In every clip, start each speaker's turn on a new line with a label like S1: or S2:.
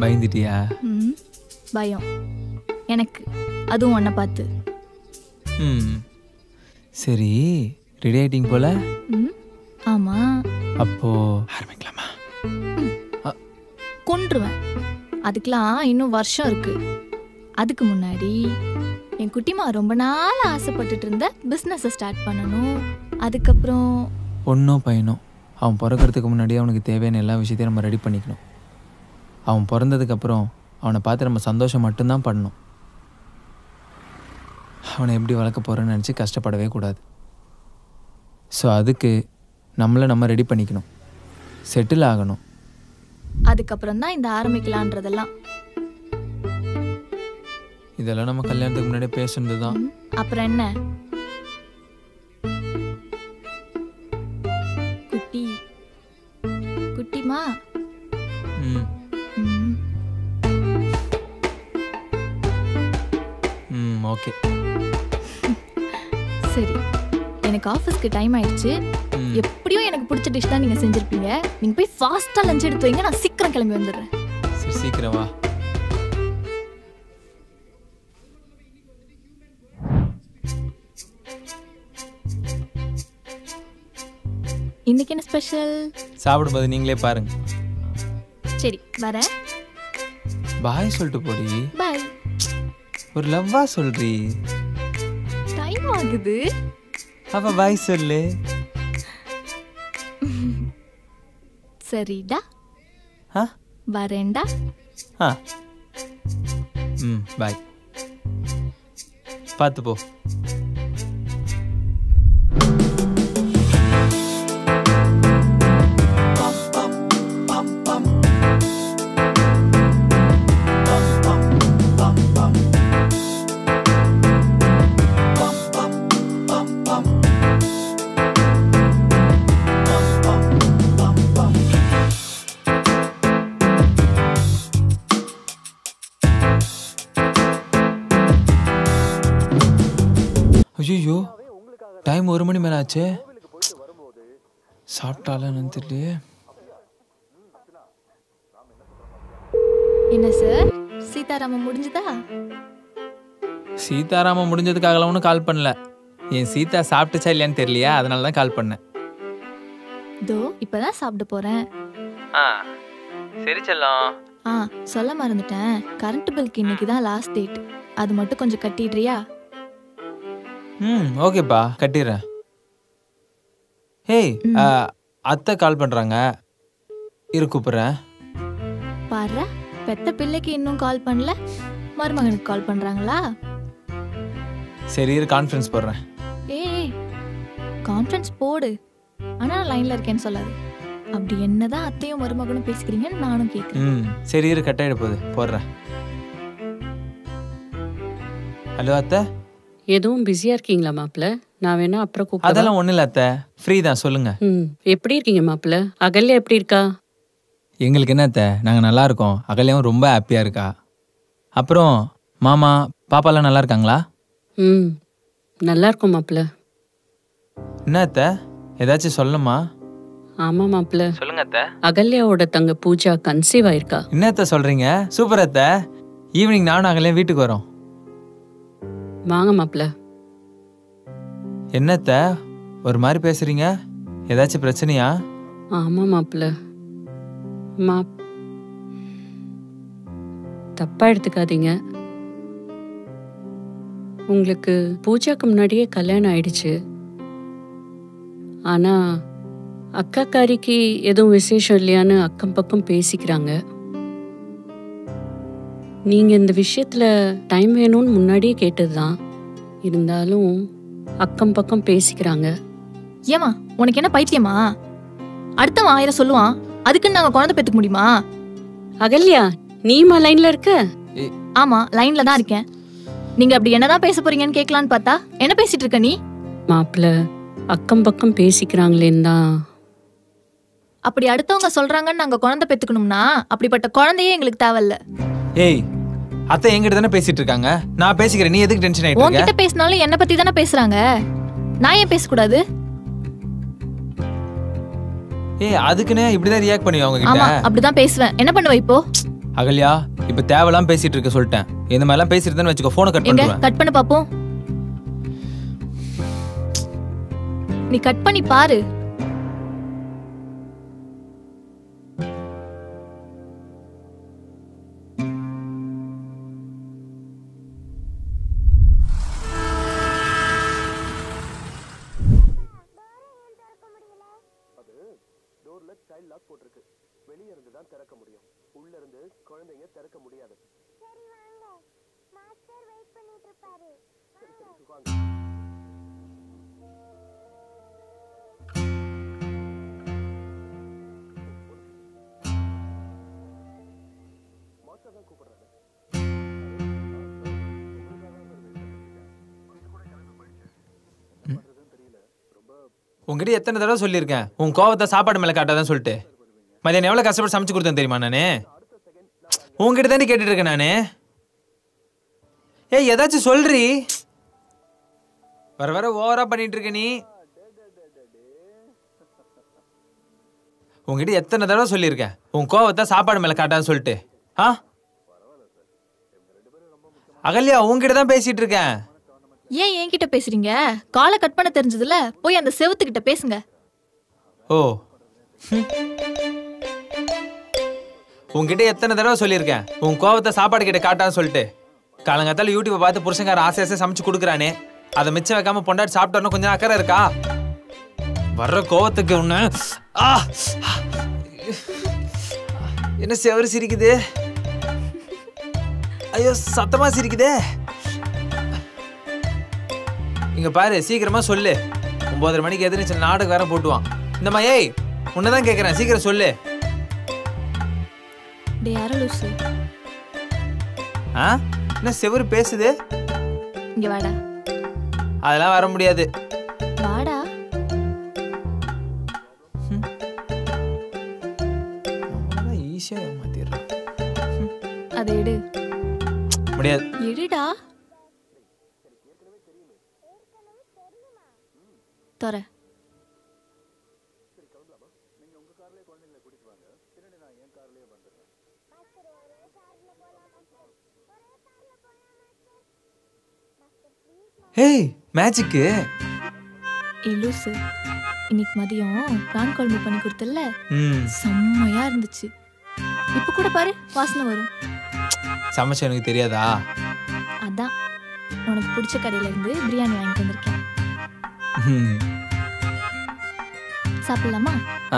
S1: பயந்துட்டியா
S2: ம் பயம் எனக்கு அதுவும் உன்னை பார்த்து
S1: ம் சரி ரெடி ஆயிட்டிங்க போல
S2: ம் ஆமாம்
S1: அப்போ ஆரம்பிக்கலாமா
S2: கொன்றுவேன் அதுக்கெலாம் இன்னும் வருஷம் இருக்கு அதுக்கு முன்னாடி என் குட்டிமா ரொம்ப நாள் ஆசைப்பட்டுட்டு இருந்த பிஸ்னஸை ஸ்டார்ட் பண்ணணும் அதுக்கப்புறம்
S1: பொண்ணும் பையனும் அவன் பிறக்கறதுக்கு முன்னாடியே அவனுக்கு தேவையான எல்லா விஷயத்தையும் நம்ம ரெடி பண்ணிக்கணும் அவன் பிறந்ததுக்கப்புறம் அவனை பார்த்து நம்ம சந்தோஷம் மட்டும்தான் பண்ணணும் அவனை எப்படி வளர்க்க போகிறேன்னு நினச்சி கஷ்டப்படவே கூடாது ஸோ அதுக்கு நம்மளை நம்ம ரெடி பண்ணிக்கணும் செட்டில் ஆகணும்
S2: அதுக்கப்புறம் தான் இந்த ஆரம்பிக்கலான்றதெல்லாம்
S1: இதெல்லாம் நம்ம கல்யாணத்துக்கு முன்னாடியே பேசுனது தான்
S2: ம், அப்புறம் என்ன குட்டி குட்டிமா
S1: ம்
S2: ம்,
S1: ம் ஓகே
S2: சரி எனக்கு ஆஃபீஸ்க்கு டைம் ஆயிடுச்சு
S1: ம்
S2: எப்படியும் எனக்கு பிடிச்ச டிஷ் தான் நீங்கள் செஞ்சுருப்பீங்க நீங்கள் போய் ஃபாஸ்ட்டாக லஞ்ச் எடுத்து வைங்க நான் சீக்கிரம் கிளம்பி வந்துடுறேன்
S1: சரி சீக்கிரம் வா
S2: இன்னைக்கு என்ன ஸ்பெஷல்
S1: சாப்பிடும்போது நீங்களே பாருங்க
S2: சரி வரேன்
S1: பாய் சொல்லிட்டு போடி
S2: பாய்
S1: ஒரு லவ்வா சொல்றி
S2: டைம் ஆகுது
S1: அப்ப பாய் சொல்லு
S2: சரிடா
S1: ஆ
S2: வரேன்டா
S1: ஆ ம் பாய் பார்த்து போ ஐயோ டைம் ஒரு மணி மேலே ஆச்சே சாப்பிட்டாலும் என்னன்னு தெரியலையே
S2: என்ன சார் சீதாராமன் முடிஞ்சுதா
S1: சீதாராமன் முடிஞ்சதுக்காகலாம் ஒன்றும் கால் பண்ணல என் சீதா சாப்பிட்டுச்சா இல்லையான்னு தெரியலையா அதனால தான் கால் பண்ணேன்
S2: இதோ இப்பதான் சாப்பிட போறேன்
S1: ஆ சரி செல்லம்
S2: ஆ சொல்ல மறந்துட்டேன் கரண்ட் பில்க்கு இன்னைக்கு தான் லாஸ்ட் டேட் அது மட்டும் கொஞ்சம் கட்டிடுறியா
S1: ம் ஓகேப்பா கட்டிடுறேன் ஹேய்
S2: ம்.
S1: ஆ, அத்தை கால் பண்ணுறாங்க இரு கூப்பிட்றேன்
S2: பாரு பெத்த பிள்ளைக்கு இன்னும் கால் பண்ணல மருமகனுக்கு கால் பண்றாங்களா
S1: சரி இரு கான்ஃபரன்ஸ் போடுறேன்
S2: ஏய் கான்ஃபரன்ஸ் போடு ஆனா நான் லைன்ல இருக்கேன்னு சொல்லாது அப்படி என்னதான் அத்தையும் மருமகனும் பேசிக்கிறீங்கன்னு நானும் கேட்குறேன்
S1: ம் சரி இரு கட் ஆகிட போகுது போடுறேன் ஹலோ அத்தை
S3: எதுவும் பிஸியா இருக்கீங்களா மாப்பிள்ள நான் வேணா அப்புறம் கூப்பிடவா
S1: அதெல்லாம் ஒன்றும் இல்லை அத்தை ஃப்ரீ தான் சொல்லுங்க
S3: ம் எப்படி இருக்கீங்க மாப்பிள்ள அகல்யா எப்படி இருக்கா
S1: எங்களுக்கு என்ன அத்தை நாங்கள் நல்லா இருக்கோம் அகல்யாவும் ரொம்ப ஹாப்பியாக இருக்கா அப்புறம் மாமா பாப்பாலாம் நல்லா இருக்காங்களா
S3: ம் நல்லா இருக்கும் மாப்பிள்ள
S1: என்ன அத்தை ஏதாச்சும் சொல்லுமா
S3: ஆமா மாப்பிள்ள
S1: சொல்லுங்க அத்தை
S3: அகல்யாவோட தங்க பூஜா கன்சீவ் ஆயிருக்கா
S1: என்ன அத்தை சொல்றீங்க சூப்பர் அத்தை ஈவினிங் நானும் அகலையும் வீட்டுக்கு வரோம்
S3: வாங்க மாப்பிள்ள
S1: என்ன அத்தை ஒரு மாதிரி பேசுறீங்க ஏதாச்சும் பிரச்சனையா
S3: ஆமா மாப்பிள்ள மா தப்பா எடுத்துக்காதீங்க உங்களுக்கு பூஜாக்கு முன்னாடியே கல்யாணம் ஆயிடுச்சு ஆனா அக்காக்காரிக்கு எதுவும் விசேஷம் இல்லையான்னு அக்கம் பக்கம் பேசிக்கிறாங்க நீங்க இந்த விஷயத்துல டைம் வேணும்னு முன்னாடியே கேட்டதுதான் இருந்தாலும் அக்கம் பக்கம் பேசிக்கிறாங்க
S2: ஏமா உனக்கு என்ன பைத்தியமா அடுத்தவன் ஆயிரம் சொல்லுவான் அதுக்குன்னு நாங்க குழந்தை பெற்றுக்க முடியுமா
S3: அகல்யா நீமா லைன்ல இருக்க
S2: ஆமா லைன்ல தான் இருக்கேன் நீங்க அப்படி என்னதான் பேச போறீங்கன்னு கேட்கலான்னு பார்த்தா என்ன பேசிட்டு இருக்க நீ
S3: மாப்பிள்ள அக்கம் பக்கம் பேசிக்கிறாங்களேன்னு தான்
S2: அப்படி அடுத்தவங்க சொல்றாங்கன்னு நாங்க குழந்தை பெத்துக்கணும்னா அப்படிப்பட்ட குழந்தையே எங்களுக்கு தேவையில்ல
S1: ஏய் அத்தை என்கிட்ட தானே பேசிட்டு இருக்காங்க நான் பேசிக்கிறேன் நீ எதுக்கு டென்ஷன் ஆயிட்டு இருக்க
S2: உன்கிட்ட பேசினாலும் என்ன பத்தி தானே பேசுறாங்க நான் ஏன் பேசக்கூடாது
S1: ஏய் அதுக்குன்னு இப்படிதான் ரியாக்ட் பண்ணுவீங்க அவங்க
S2: ஆமா
S1: கிட்ட
S2: அப்படிதான் பேசுவேன் என்ன பண்ணுவ இப்போ
S1: அகல்யா இப்போ தேவையெல்லாம் பேசிட்டு இருக்க சொல்லிட்டேன் இந்த மாதிரிலாம் பேசிட்டு வச்சுக்கோ ஃபோனை கட்
S2: எங்க
S1: பண்ணுவேன்
S2: கட் பண்ண பாப்போம் நீ கட் பண்ணி பாரு
S1: உங்ககிட்ட எத்தனை தடவை சொல்லியிருக்கேன் உன் கோவத்தை சாப்பாடு மேலே காட்டாதான் சொல்லிட்டு மதியானம் எவ்வளோ கஷ்டப்பட்டு சமைச்சு கொடுத்தேன் தெரியுமா நானு உங்ககிட்ட தாண்டி கேட்டுட்டு இருக்கேன் நானு ஏய் ஏதாச்சும் சொல்றி வர வர ஓவரா பண்ணிட்டு இருக்க நீ உங்ககிட்ட எத்தனை தடவை சொல்லியிருக்கேன் உன் கோவத்தை சாப்பாடு மேலே காட்டான்னு சொல்லிட்டு ஆ அகல்யா உங்ககிட்ட தான் பேசிட்டு இருக்கேன்
S2: ஏன் என்கிட்ட பேசுறீங்க காலை கட் பண்ண தெரிஞ்சதுல போய் அந்த செவுத்துக்கிட்ட பேசுங்க
S1: ஓ ஹம். உன்கிட்ட எத்தனை தடவை சொல்லியிருக்கேன் உன் கோவத்தை சாப்பாடு கிட்ட காட்டான்னு சொல்லிட்டு காலங்காத்தால யூடியூப்பை பார்த்து புருஷங்கார ஆசை ஆசை சமைச்சு கொடுக்குறானே அதை மிச்சம் வைக்காம பொண்டாட்டி சாப்பிட்டோன்னு கொஞ்சம் அக்கறை இருக்கா வர்ற கோவத்துக்கு ஒண்ணு ஆ என்ன செவரு சிரிக்குது ஐயோ சத்தமா சிரிக்குதே இங்க பாரு சீக்கிரமா சொல்லு ஒன்பதரை மணிக்கு எதிர்த்து நாடகம் வேற போட்டுவான் இந்தம்மா ஏய் உன்னதான் கேக்குறேன் சீக்கிரம் சொல்லு
S2: டே அரலூசு
S1: ஆ என்ன செவரு பேசுது
S2: இங்க வாடா
S1: அதெல்லாம் வர முடியாது
S2: வாடா
S1: ஈஸியா ஏமாத்திடுறான்
S2: அதை எடு
S1: முடியாது
S2: எடுடா தொற
S1: ஹேய் மேஜிக்கு
S2: ஏய் லூசு இன்னைக்கு மதியம் பிரான் குழம்பு பண்ணி கொடுத்தல
S1: ம்
S2: செம்மையா இருந்துச்சு இப்ப கூட பாரு வாசனை வரும்
S1: சமைச்ச எனக்கு தெரியாதா
S2: அதான் உனக்கு பிடிச்ச கடையில இருந்து பிரியாணி வாங்கிட்டு வந்திருக்கேன்
S1: ம்.
S2: சாப்பிடலாமா
S1: ஆ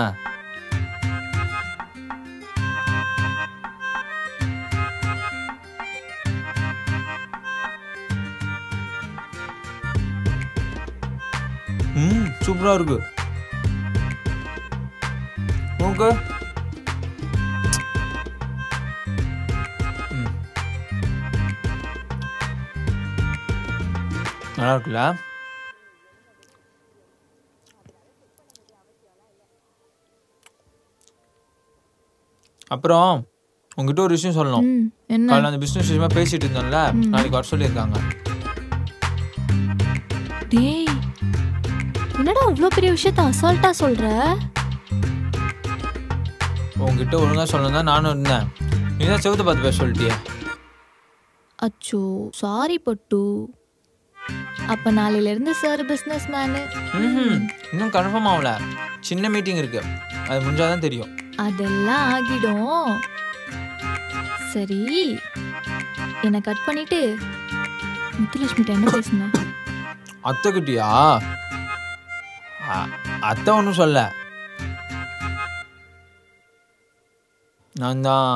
S1: ம் சூப்பரா இருக்கு உனக்கு ம். நல்லா இருக்குல்ல அப்புறம் உங்ககிட்ட ஒரு விஷயம் சொல்லணும்
S2: ம் என்ன
S1: காலைல அந்த பிசினஸ் விஷயமா பேசிட்டு இருந்தோம்ல நாளைக்கு வர சொல்லியிருக்காங்க
S2: டேய் என்னடா இவ்ளோ பெரிய விஷயத்த அசால்ட்டா சொல்ற
S1: உங்ககிட்ட ஒழுங்கா சொல்லணும் தான் நானும் இருந்தேன் நீ தான் செவத்தை பார்த்து பேச சொல்லிட்டியே
S2: அச்சோ சாரி பட்டு அப்ப நாளையில இருந்து சார் பிசினஸ் மேனு
S1: ம்ஹும். இன்னும் கன்ஃபார்ம் ஆகல சின்ன மீட்டிங் இருக்கு அது முடிஞ்சாதான் தெரியும்
S2: அதெல்லாம் ஆகிடும் சரி என்னை கட் பண்ணிட்டு முத்துலட்சுமிட்ட என்ன பேசுன
S1: அத்தை கிட்டியா அத்தை ஒன்றும் சொல்ல நான் தான்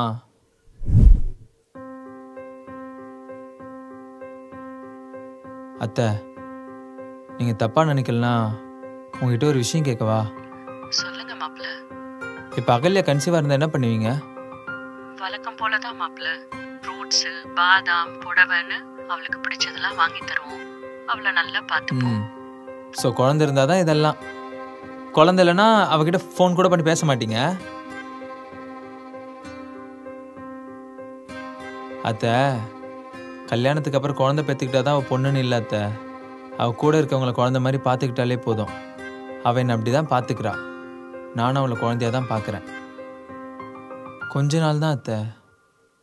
S1: அத்தை நீங்கள் தப்பாக நினைக்கலனா உங்ககிட்ட ஒரு விஷயம் கேட்கவா
S3: சொல்லுங்க மாப்பிள்ள
S1: இப்போ அகல்யா கன்சீவாக இருந்தால் என்ன பண்ணுவீங்க
S3: வழக்கம் போலதான் மாப்பிள்ள ஃப்ரூட்ஸ் பாதாம் புடவைன்னு அவளுக்கு பிடிச்சதெல்லாம் வாங்கி தருவோம் அவளை நல்லா பார்த்துப்போம்
S1: ம் ஸோ குழந்தை இருந்தால் தான் இதெல்லாம் குழந்தை இல்லைன்னா அவகிட்ட ஃபோன் கூட பண்ணி பேச மாட்டீங்க அத்தை கல்யாணத்துக்கு அப்புறம் குழந்தை பெற்றுக்கிட்டா தான் அவள் பொண்ணுன்னு இல்லை அத்தை அவள் கூட இருக்கவங்கள குழந்தை மாதிரி பார்த்துக்கிட்டாலே போதும் அவள் என்னை அப்படி தான் பார்த்துக்கிறா நானும் அவளை குழந்தையா தான் பார்க்குறேன் கொஞ்ச நாள் தான் அத்தை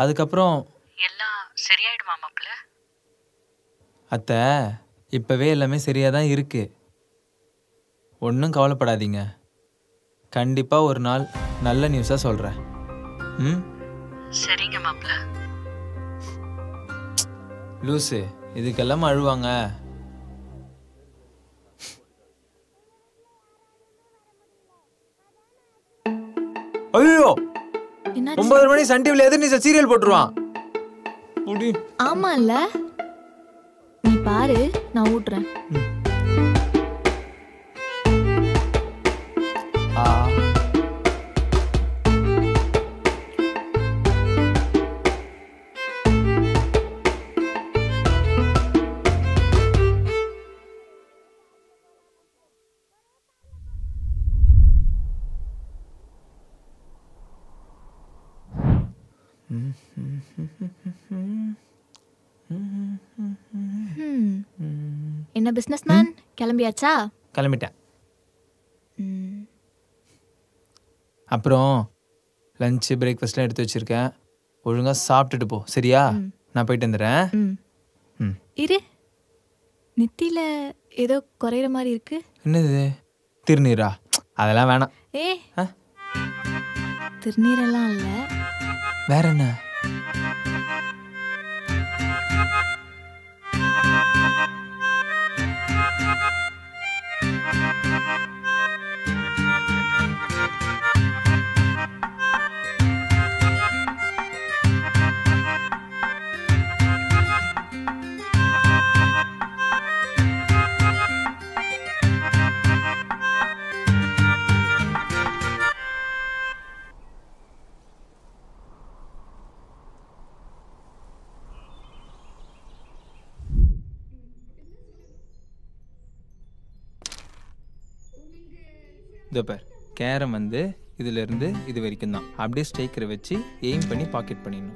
S1: அதுக்கப்புறம்
S3: எல்லாம் சரியாயிடுமா மாப்பிள்ள
S1: அத்தை இப்போவே எல்லாமே சரியாக தான் இருக்கு ஒன்றும் கவலைப்படாதீங்க கண்டிப்பாக ஒரு நாள் நல்ல நியூஸாக சொல்கிறேன் ம்
S3: சரிங்க மாப்பிள்ள
S1: லூசு இதுக்கெல்லாம் அழுவாங்க ஐயோ
S2: என்னாச்சு
S1: ஒன்பது மணி சன் டிவில எதிர் நீ சீரியல் போட்டுருவான் முடி
S2: ஆமால்ல நீ பாரு நான் ஊட்டுறேன்
S1: ஆ
S2: ஹம். என்ன பிஸ்னஸ் மேன் கிளம்பியாச்சா
S1: கிளம்பிட்டேன்
S2: ம்.
S1: அப்புறம் லஞ்சு பிரேக்ஃபாஸ்ட்லாம் எடுத்து வச்சிருக்கேன் ஒழுங்கா சாப்பிட்டுட்டு போ சரியா நான் போயிட்டு வந்துடுறேன்
S2: ம்
S1: ம்
S2: இரு நெத்தியில ஏதோ குறையிற மாதிரி இருக்கு
S1: என்னது திருநீரா அதெல்லாம் வேணாம்
S2: ஏ
S1: ஆ?
S2: திருநீரெல்லாம் இல்ல
S1: வேற என்ன இதோ பார் கேரம் வந்து இதுல இருந்து இது வரைக்கும் தான் அப்படியே ஸ்ட்ரைக்கரை வச்சு எய்ம் பண்ணி பாக்கெட் பண்ணிடணும்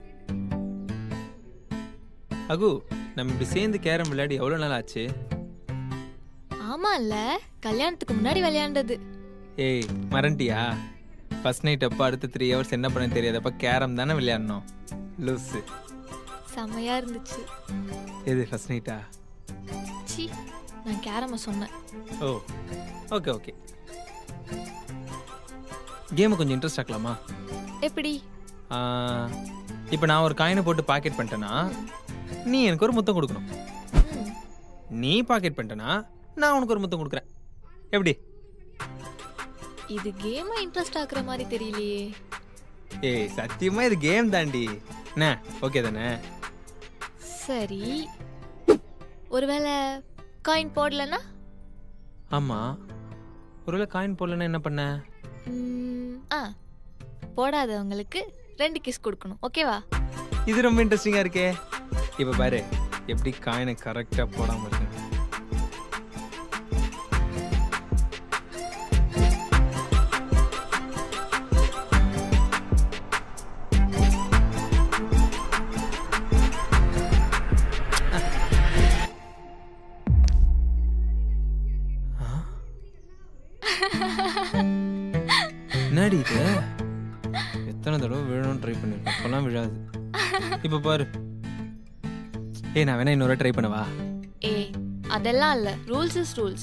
S1: அகு நம்ம இப்படி சேர்ந்து கேரம் விளையாடி எவ்வளோ நாள் ஆச்சு
S2: ஆமா இல்ல கல்யாணத்துக்கு முன்னாடி விளையாண்டது
S1: ஏய் மறண்டியா ஃபர்ஸ்ட் நைட் அப்போ அடுத்த த்ரீ ஹவர்ஸ் என்ன பண்ண தெரியாதப்ப கேரம் தானே விளையாடணும் லூஸு
S2: செம்மையா இருந்துச்சு
S1: எது ஃபர்ஸ்ட் நைட்டா
S2: சி நான் கேரம சொன்னேன்
S1: ஓ ஓகே ஓகே கேமை கொஞ்சம் இன்ட்ரெஸ்ட் ஆக்கலாமா
S2: எப்படி
S1: இப்போ நான் ஒரு காயினை போட்டு பாக்கெட் பண்ணிட்டேன்னா நீ எனக்கு ஒரு முத்தம் கொடுக்கணும்
S2: ம்.
S1: நீ பாக்கெட் பண்ணிட்டேன்னா நான் உனக்கு ஒரு முத்தம் கொடுக்குறேன் எப்படி
S2: இது கேமை இன்ட்ரெஸ்ட் ஆக்குற மாதிரி தெரியலையே
S1: ஏய் சத்தியமா இது கேம் தாண்டி என்ன ஓகே தானே
S2: சரி ஒருவேளை காயின் போடலன்னா
S1: ஆமா ஒருவேளை காயின் போடலன்னா என்ன பண்ண
S2: ம், ஆ போடாதவங்களுக்கு ரெண்டு கிஸ் கொடுக்கணும் ஓகேவா
S1: இது ரொம்ப இன்ட்ரெஸ்டிங்கா இருக்கே இப்போ பாரு எப்படி காயினை கரெக்டா போடாம இருக்கு என்னடி இது எத்தனை தடவை விழணும்னு ட்ரை பண்ணிருக்கேன் அப்பெல்லாம் விழாது இப்போ பாரு ஏய் நான் வேணா இன்னொரு ட்ரை பண்ணவா
S2: ஏ அதெல்லாம் இல்ல ரூல்ஸ் இஸ் ரூல்ஸ்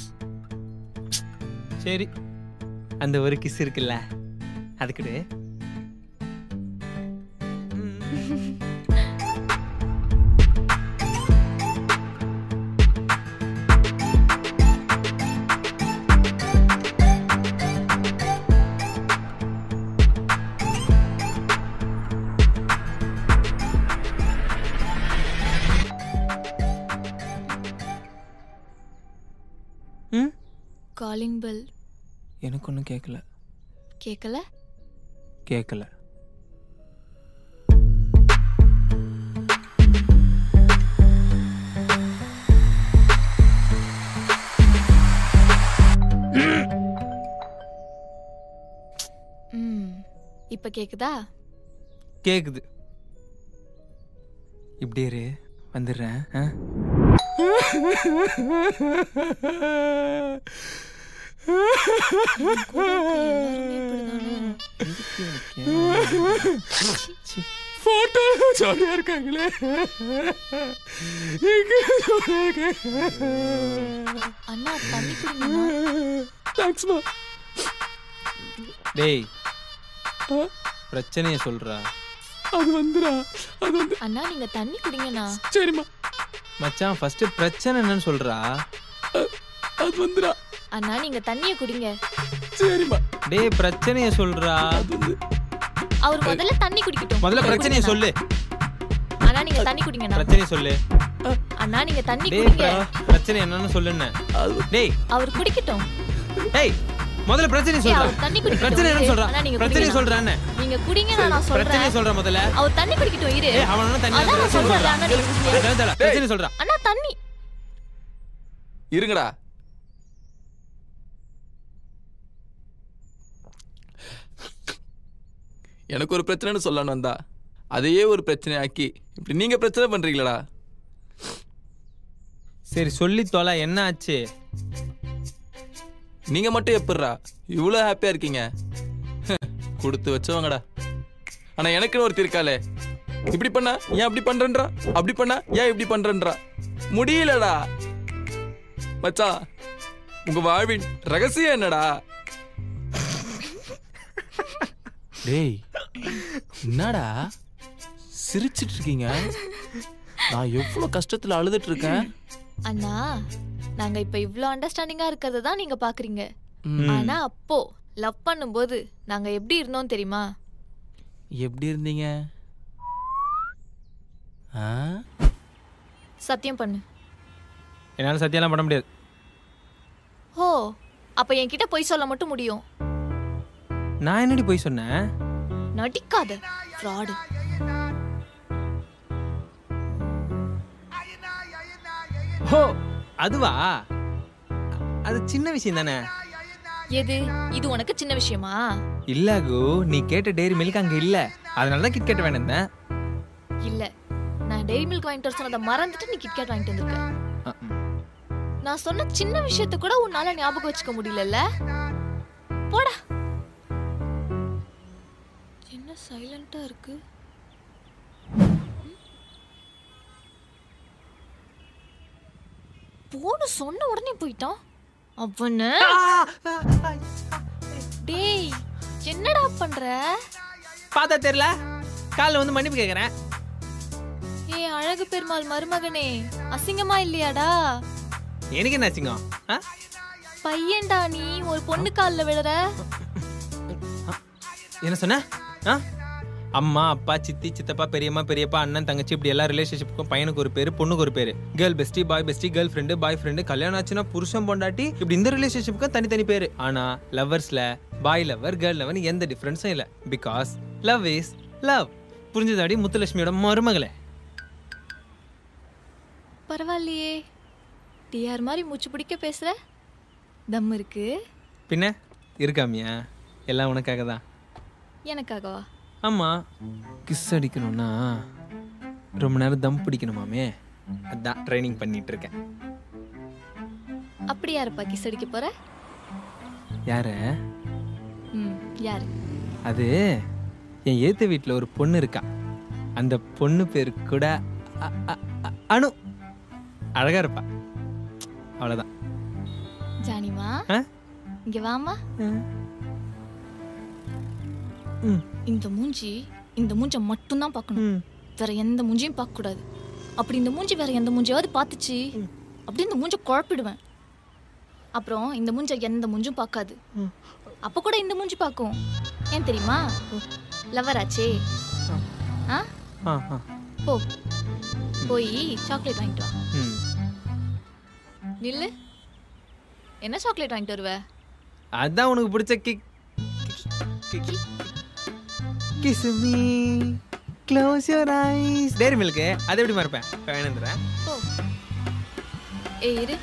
S1: சரி அந்த ஒரு கிஸ் இருக்குல்ல அதுக்குடு ம்
S2: காலிங் பெல்
S1: எனக்கு ஒன்றும் கேட்கல
S2: கேட்கல
S1: கேட்கல
S2: ம் இப்ப கேக்குதா
S1: கேக்குது இப்படி இரு வந்துடுறேன் ஆ?
S2: எல்லாருமே இப்படிதானே?
S1: எதுக்கு எனக்கு கேவலம்? சி.
S4: போட்டோ ஜாலியா இருக்காங்களே எங்க ஜாலியா இருக்காங்க
S2: அண்ணா தண்ணி குடிங்கண்ணா
S4: தேங்க்ஸ்மா
S1: டேய் பிரச்சனையை சொல்றா
S4: அது வந்துடா அது வந்து
S2: அண்ணா நீங்க தண்ணி குடிங்கண்ணா
S4: சரிம்மா
S1: மச்சான் ஃபர்ஸ்ட் பிரச்சனை என்னன்னு சொல்றா
S4: அ- அது வந்துடா
S2: அண்ணா நீங்க தண்ணிய குடிங்க
S4: சரிம்மா
S1: டேய் பிரச்சனையை சொல்றா
S4: அது வந்து
S2: அவர் முதல்ல தண்ணி குடிக்கட்டும்
S1: முதல்ல
S2: நீங்க
S1: பிரச்சனையை
S2: குடிங்கண்ணா.
S1: சொல்லு
S2: அண்ணா நீங்க தண்ணி குடிங்கண்ணா
S1: பிரச்சனையை சொல்லு
S2: அண்ணா நீங்க தண்ணி
S1: டேய்
S2: குடிங்க
S1: பிர- பிரச்சனை என்னன்னு சொல்லுன்னு
S4: அது
S1: டேய்
S2: அவர் குடிக்கட்டும்
S1: டேய் முதல்ல பிரச்சனை
S2: ஏய்,
S1: சொல்றா
S2: அவர் தண்ணி குடிக்கட்டும்
S1: பிரச்சனை என்னன்னு சொல்றா
S2: அண்ணா நீங்க
S1: பிரச்சனை
S2: குடிங்க
S1: சொல்றான்னு
S2: நீங்க குடிங்க நான்
S1: பிரச்சனை
S2: சொல்றேன்
S1: சொல்றா முதல்ல
S2: அவர் தண்ணி குடிக்கட்டும் இரு
S1: ஏய் அவன தண்ணி
S2: அதான் நான்
S1: பிரச்சனை
S2: சொல்றேன்
S1: சொல்றா
S2: அண்ணா நீங்க குடிங்க.
S1: தல, தல, பிரச்சனை சொல்றா
S2: அண்ணா தண்ணி
S4: இருங்கடா எனக்கு ஒரு பிரச்சனைன்னு சொல்லணும் வந்தா அதையே ஒரு பிரச்சனை ஆக்கி இப்படி நீங்க பிரச்சனை பண்றீங்களடா
S1: சரி சொல்லி தொலை என்ன ஆச்சு
S4: நீங்க மட்டும் எப்படிடா இவ்வளோ ஹாப்பியா இருக்கீங்க கொடுத்து வச்சவங்கடா ஆனா எனக்குன்னு ஒருத்தி இருக்காளே இப்படி பண்ணா ஏன் அப்படி பண்றன்றா அப்படி பண்ணா ஏன் இப்படி பண்றன்றா முடியலடா மச்சான் உங்க வாழ்வின் ரகசியம் என்னடா டேய் என்னடா சிரிச்சிட்டு இருக்கீங்க நான் எவ்வளவு கஷ்டத்துல அழுதுட்டு இருக்கேன்
S2: அண்ணா நாங்க இப்ப இவ்ளோ அண்டர்ஸ்டாண்டிங்கா இருக்கிறத தான் நீங்க பாக்குறீங்க
S4: ம்.
S2: ஆனா அப்போ லவ் பண்ணும்போது நாங்க எப்படி இருந்தோம் தெரியுமா
S4: எப்படி இருந்தீங்க ஆ
S2: சத்தியம் பண்ணு
S1: என்னால சத்தியம்லாம் பண்ண முடியாது
S2: ஓ அப்ப என்கிட்ட பொய் சொல்ல மட்டும் முடியும்
S1: நான் என்னடி போய் சொன்னேன்
S2: நடிக்காத ஃப்ராடு
S1: ஓ அதுவா அது சின்ன விஷயம் தானே
S2: எது இது உனக்கு சின்ன விஷயமா
S1: இல்ல கு நீ கேட்ட டெய்ரி மில்க் அங்க இல்ல அதனால தான் கிட் கேட்ட வேண்டியிருந்தேன்
S2: இல்ல நான் டெய்ரி மில்க் வாங்கிட்டு வர சொன்னதை மறந்துட்டு நீ கிட்கேட் வாங்கிட்டு வந்திருக்க
S1: அஹ், ம்.
S2: நான் சொன்ன சின்ன விஷயத்த கூட உன்னால ஞாபகம் வச்சுக்க முடியலல்ல போடா என்ன சைலண்டா இருக்கு போன்னு சொன்ன உடனே போயிட்டான் அவனு டேய் என்னடா பண்ற
S1: பார்த்தா தெரியல காலைல வந்து மன்னிப்பு கேக்குறேன்
S2: ஏய் அழகு பெருமாள் மருமகனே அசிங்கமா இல்லையாடா
S1: எனக்கு என்ன ஆச்சுங்க ஆ?
S2: பையன்டா நீ ஒரு பொண்ணு கால்ல விழுற
S1: என்ன சொன்ன ஆ? அம்மா அப்பா சித்தி சித்தப்பா பெரியம்மா பெரியப்பா அண்ணன் தங்கச்சி இப்படி எல்லா ரிலேஷன்ஷிப்புக்கும் பையனுக்கு ஒரு பேரு பொண்ணுக்கு ஒரு பேரு girl bestie boy bestie girl friend boy friend கல்யாணம் ஆச்சுன்னா புருஷன் பொண்டாட்டி இப்படி இந்த ரிலேஷன்ஷிப்புக்கும் தனித்தனி பேரு ஆனா லவ்வர்ஸ்ல பாய் லவர் கேர்ள் லவர் எந்த டிஃபரன்ஸும் இல்ல பிகாஸ் லவ் இஸ் லவ் புரிஞ்சதாடி முத்துலட்சுமியோட மருமகளே
S2: பரவாயில்லையே டிஆர் மாதிரி மூச்சு பிடிக்க பேசுற தம் இருக்கு
S1: பின்ன இருக்காமியா எல்லாம் உனக்காக தான்
S2: எனக்காகவா
S1: ஆமா கிஸ் அடிக்கணும்னா ரொம்ப நேரம் தம் பிடிக்கணுமாமே அதான் ட்ரைனிங் பண்ணிட்டு இருக்கேன்
S2: அப்படி யாருப்பா கிஸ் அடிக்க போற
S1: யார
S2: ம் யாரு
S1: அது என் ஏத்த வீட்டில் ஒரு பொண்ணு இருக்கா அந்த பொண்ணு பேர் கூட அ- அ- அ- அனு அழகா இருப்பா அவ்வளோதான்
S2: ஜானிமா
S1: ஆ?
S2: இங்க வாமா
S1: ம்.
S2: இந்த மூஞ்சி இந்த மூஞ்ச மட்டும்தான் பார்க்கணும்
S1: ம்.
S2: வேற எந்த மூஞ்சியும் பார்க்க கூடாது அப்படி இந்த மூஞ்சி வேற எந்த மூஞ்சியாவது பார்த்துச்சு அப்படி இந்த மூஞ்ச குழப்பிடுவேன் அப்புறம் இந்த மூஞ்ச எந்த மூஞ்சும் பார்க்காது அப்ப கூட இந்த மூஞ்சி பார்க்கும் ஏன் தெரியுமா லவர் ஆச்சே ஆ
S1: ஆ ஆ
S2: போ போய் சாக்லேட் வாங்கிட்டு வா
S1: ம்
S2: நில்லு என்ன சாக்லேட் வாங்கிட்டு வருவ
S1: அதான் உனக்கு பிடிச்ச கிக் kiss me close your eyes Dairy Milk அது எப்படி மறப்பேன் வேணுன்றேன்
S2: போ ஏய் இரு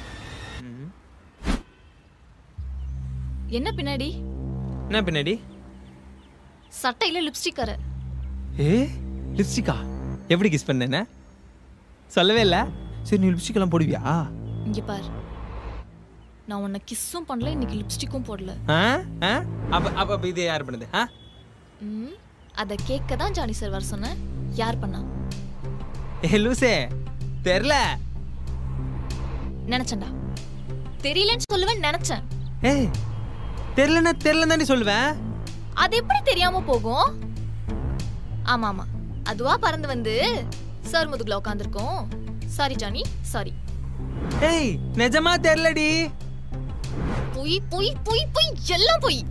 S2: என்ன பின்னாடி
S1: என்ன பின்னாடி
S2: சட்டையில லிப்ஸ்டிக் கரை
S1: ஏ லிப்ஸ்டிக்கா எப்படி கிஸ் பண்ணேன சொல்லவே இல்லை சரி நீ லிப்ஸ்டிக் எல்லாம் போடுவியா
S2: இங்க பார் நான் உன்னை கிஸ்ஸும் பண்ணல இன்னைக்கு லிப்ஸ்டிக்கும் போடல
S1: ஆ ஆ அப்ப அப்ப அப்ப இது யார் பண்ணுது ஆ
S2: ம் அதை கேட்க தான் ஜானி சார் வர சொன்னேன் யார் பண்ணா
S1: ஏ லூசே தெரில
S2: நினைச்சேன்டா தெரியலன்னு சொல்லுவேன் நினைச்சேன்
S1: ஏய் தெரிலன்னா தெரிலன்னு தானே சொல்லுவேன்
S2: அது எப்படி தெரியாம போகும் ஆமா ஆமா அதுவா பறந்து வந்து சார் முதுகுல உட்காந்துருக்கோம் சாரி ஜானி சாரி
S1: ஏய் நிஜமா தெரிலடி
S2: பொய் பொய் பொய் பொய் எல்லாம் பொய்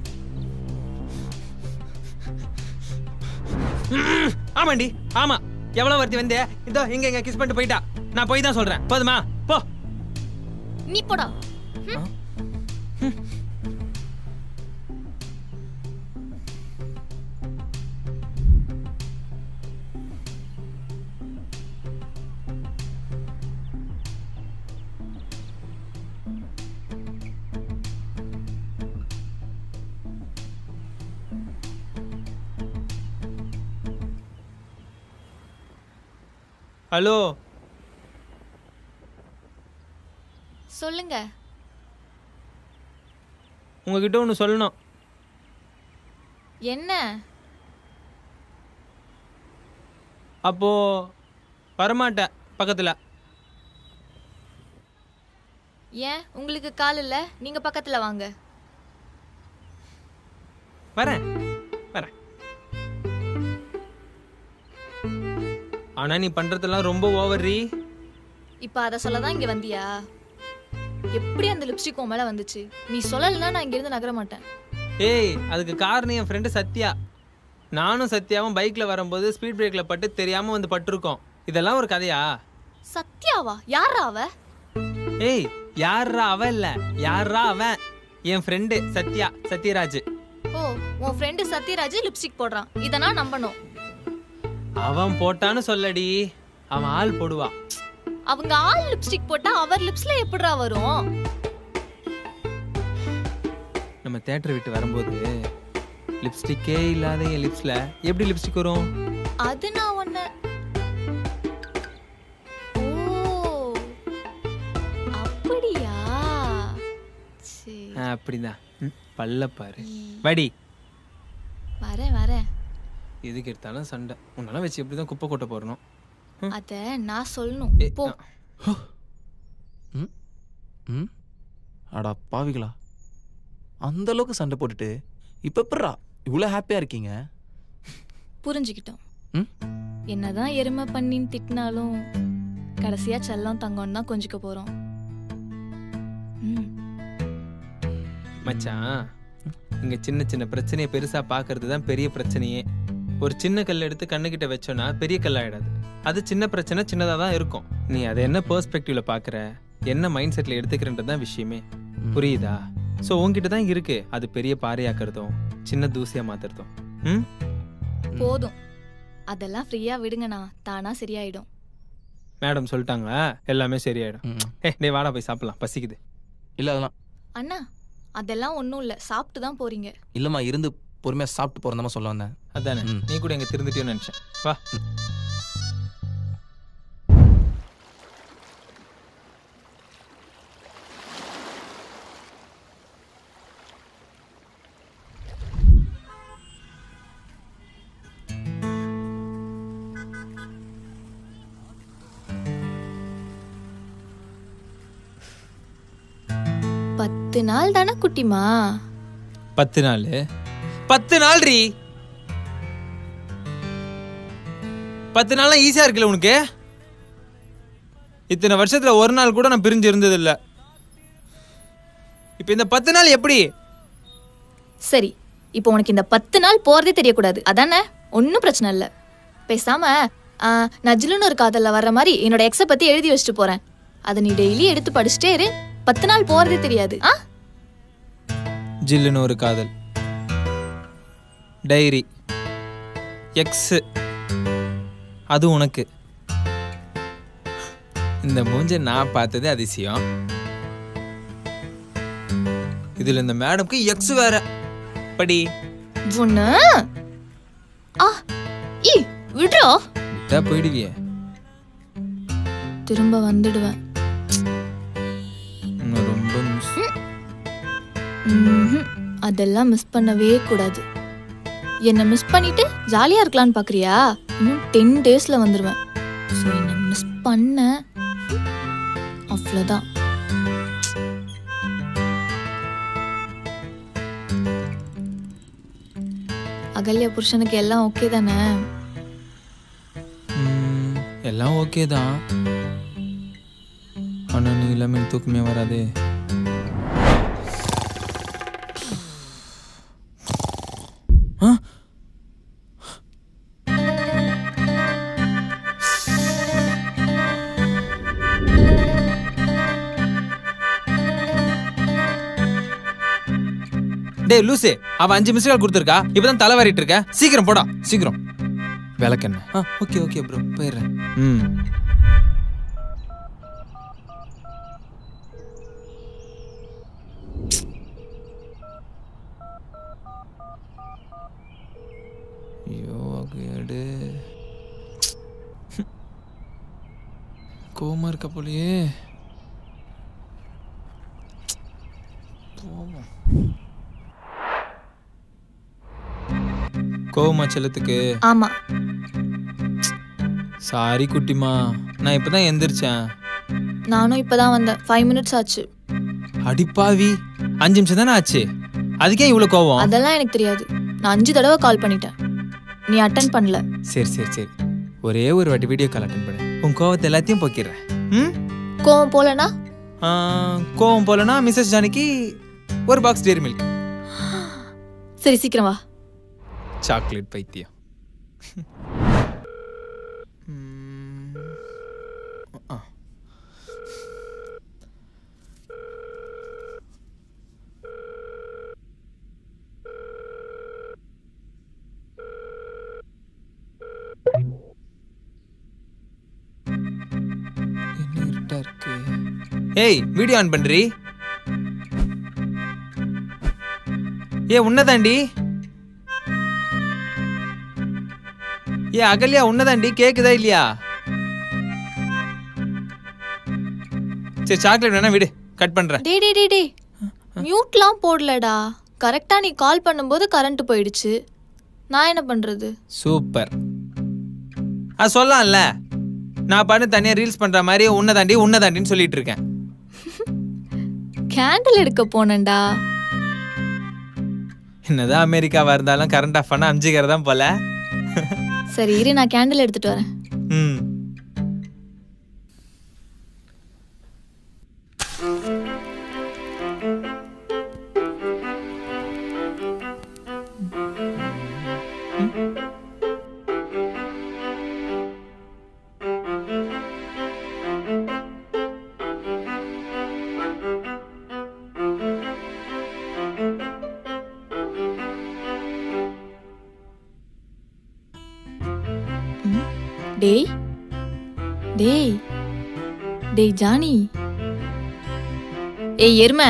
S1: ஆமாண்டி ஆமா எவ்வளவு வருத்தி வந்தே இதோ இங்க இங்க கிஸ் பண்ணிட்டு போயிட்டா நான் போய் தான் சொல்றேன் போதுமா போ
S2: நீ போடா
S1: ஹலோ
S2: சொல்லுங்க
S1: உங்ககிட்ட ஒன்று சொல்லணும்
S2: என்ன
S1: அப்போ வரமாட்டேன் பக்கத்துல
S2: ஏன் உங்களுக்கு கால் இல்ல நீங்க பக்கத்துல வாங்க
S1: வரேன் வரேன் ஆனா நீ பண்றதெல்லாம் ரொம்ப ஓவர்ரி
S2: இப்ப அத சொல்லதான் இங்க வந்தியா எப்படி அந்த லிப்ஸ்டிக் உன் மேல வந்துச்சு நீ சொல்லலைன்னா நான் இங்க இருந்து நகர மாட்டேன்
S1: ஏய் அதுக்கு காரணம் என் ஃப்ரெண்டு சத்யா நானும் சத்யாவும் பைக்ல வரும்போது ஸ்பீட் பிரேக்ல பட்டு தெரியாம வந்து பட்டிருக்கோம் இதெல்லாம் ஒரு கதையா
S2: சத்யாவா யாரா அவ
S1: ஏய் யாரா அவ இல்ல யாரா அவன் என் ஃப்ரெண்டு சத்யா சத்யராஜ்
S2: ஓ உன் ஃப்ரெண்டு சத்யராஜ் லிப்ஸ்டிக் போடுறான் இத நான் நம்பணும்
S1: அவன் போட்டான்னு சொல்லடி அவன் ஆள் போடுவா
S2: அவங்க ஆள் லிப்ஸ்டிக் போட்டா அவர் லிப்ஸ்ல எப்படிடா வரும்
S1: நம்ம தேட்டர் விட்டு வரும்போது லிப்ஸ்டிக்கே இல்லாத என் லிப்ஸ்ல எப்படி லிப்ஸ்டிக் வரும்
S2: அது நான் ஒண்ணு ஓ அப்படியா சரி
S1: ஆ, அப்படிதான் ம், பல்ல பாரு வடி
S2: வரேன் வரேன்
S1: எதுக்கு எடுத்தாலும் சண்டை உன்னெல்லாம் வச்சு எப்படி தான் குப்பை கொட்ட போறணும்
S2: அத நான் சொல்லணும்
S1: ஏ,
S2: போ
S1: ஆ.
S4: ம் ம் அடா பாவிகளா அந்த அளவுக்கு சண்டை போட்டுட்டு இப்போ எப்பட்றா இவ்வளோ ஹாப்பியாக இருக்கீங்க
S2: புரிஞ்சுக்கிட்டோம்
S4: ம்
S2: என்னதான் எருமை பண்ணின்னு திட்டினாலும் கடைசியா செல்லம் தங்கம்னு தான் கொஞ்சிக்க போறோம் ம்
S1: மச்சான் இங்க சின்ன சின்ன பிரச்சனையை பெருசா பாக்குறது தான் பெரிய பிரச்சனையே ஒரு சின்ன கல் எடுத்து கண்ணுகிட்ட வச்சோன்னா பெரிய கல்லாயிடாது அது சின்ன பிரச்சனை சின்னதா தான் இருக்கும் நீ அதை என்ன பெர்ஸ்பெக்டிவ்ல பாக்குற என்ன மைண்ட் செட்ல எடுத்துக்கிறன்றது தான் விஷயமே புரியுதா சோ உன்கிட்ட தான் இருக்கு அது பெரிய பாறையாக்குறதும் சின்ன தூசியா மாத்துறதும் ம்
S2: போதும் அதெல்லாம் ஃப்ரீயா விடுங்கண்ணா தானா சரியாயிடும்
S1: மேடம் சொல்லிட்டாங்களா எல்லாமே சரியாயிடும்
S4: ம்
S1: ஏ டேய் வாடா போய் சாப்பிடலாம் பசிக்குது
S4: இல்லை அதெல்லாம்
S2: அண்ணா அதெல்லாம் ஒன்றும் இல்லை சாப்பிட்டு தான் போறீங்க
S4: இல்லைம்மா இருந்து பொறுமையாக சாப்பிட்டு போகிறதாம சொல்ல வந்தேன்
S1: அதானே
S4: ம்.
S1: நீ கூட எங்க திருந்துட்டியோன்னு நினைச்சேன் வா
S2: பத்து நாள் தானே குட்டிமா
S1: பத்து நாள் பத்து நாள் ரீ பத்து நாள்லாம் ஈஸியா இருக்குல்ல உனக்கு இத்தனை வருஷத்துல ஒரு நாள் கூட நான் பிரிஞ்சு இருந்தது இல்ல இப்ப இந்த பத்து நாள் எப்படி
S2: சரி இப்போ உனக்கு இந்த பத்து நாள் போறதே தெரியக்கூடாது அதானே ஒன்றும் பிரச்சனை இல்லை பேசாம ஆ, நஜ்லுன்னு ஒரு காதல்ல வர்ற மாதிரி என்னோட எக்ஸை பத்தி எழுதி வச்சுட்டு போறேன் அதை நீ டெய்லி எடுத்து படிச்சுட்டே இரு பத்து நாள் போறதே தெரியாது ஆ
S1: ஜில்லுன்னு ஒரு காதல் டைரி எக்ஸ் அது உனக்கு இந்த மூஞ்ச நான் பார்த்தது அதிசயம் இதுல இந்த மேடம்க்கு எக்ஸ் வேற படி
S2: ஒண்ணு ஆ ஈ விடுறா
S1: விட்டா போயிடுவியே
S2: திரும்ப வந்துடுவேன்
S1: இன்னும் ரொம்ப மிஸ்
S2: ம்ஹும். அதெல்லாம் மிஸ் பண்ணவே கூடாது என்ன மிஸ் பண்ணிட்டு ஜாலியா இருக்கலாம்னு பாக்குறியா இன்னும் டென் டேஸ்ல வந்துருவேன் ஸோ என்னை மிஸ் பண்ண அவ்வளோதான் அகல்யா புருஷனுக்கு எல்லாம் ஓகே தானே
S1: ம், எல்லாம் ஓகே தான் ஆனால் நீ இல்லாமல் எனக்கு தூக்கமே வராதே ஆ டேய் லூசு அவ அஞ்சு மிஸ் கால் கொடுத்துருக்கா இப்பதான் தலை வாரிட்டு இருக்க சீக்கிரம் போடா சீக்கிரம் விளக்கெண்ண ஆ ஓகே ஓகே ப்ரோ போயிடுறேன் ம் ஐயோ கேடு கோவமா இருக்க போலயே போவோம் கோவமா செல்லத்துக்கு
S2: ஆமா
S1: சாரி குட்டிமா நான் இப்பதான் எந்திரிச்சேன்
S2: நானும் இப்பதான் வந்தேன் ஃபைவ் மினிட்ஸ் ஆச்சு
S1: அடிப்பாவி அஞ்சு நிமிஷம் தானே ஆச்சு அதுக்கே இவ்வளவு கோவம்
S2: அதெல்லாம் எனக்கு தெரியாது நான் அஞ்சு தடவை கால் பண்ணிட்டேன் நீ அட்டன் பண்ணல
S1: சரி சரி சரி ஒரே ஒரு வாட்டி வீடியோ கால் அட்டன் பண்ணு உன் கோவத்தை எல்லாத்தையும் போக்கிடுறேன் ம்
S2: கோவம் போலனா
S1: ஆ, கோவம் போலனா மிஸ்ஸஸ் ஜானிக்கு ஒரு பாக்ஸ் டேரி மில்க்
S2: சரி சீக்கிரம் வா
S1: சாக்லேட் பைத்தியம் ம், ஆ. என்ன இருட்டா இருக்கு ஏய் வீடியோ ஆன் பண்றி ஏ உன்னதாண்டி ஏ அகல்யா உன்னதாண்டி கேக்குதா இல்லையா சரி சாக்லேட் வேணா விடு கட் பண்றேன்
S2: டே டே டே டே மியூட்லாம் போடலடா கரெக்டா நீ கால் பண்ணும்போது கரண்ட் போயிடுச்சு நான் என்ன பண்றது
S1: சூப்பர் அது சொல்லலாம்ல நான் பண்ண தனியா ரீல்ஸ் பண்ற மாதிரி உன்னதாண்டி உன்னதாண்டின்னு சொல்லிட்டு இருக்கேன்
S2: கேண்டில் எடுக்க போனேன்டா
S1: என்னதான் அமெரிக்காவா இருந்தாலும் கரண்ட் ஆஃப் பண்ண அம்ஜிகர் தான் போல
S2: சரி இரு நான் கேண்டில் எடுத்துட்டு வரேன்
S1: ம்
S2: டேய் டேய் டேய் ஜானி ஏய் எருமை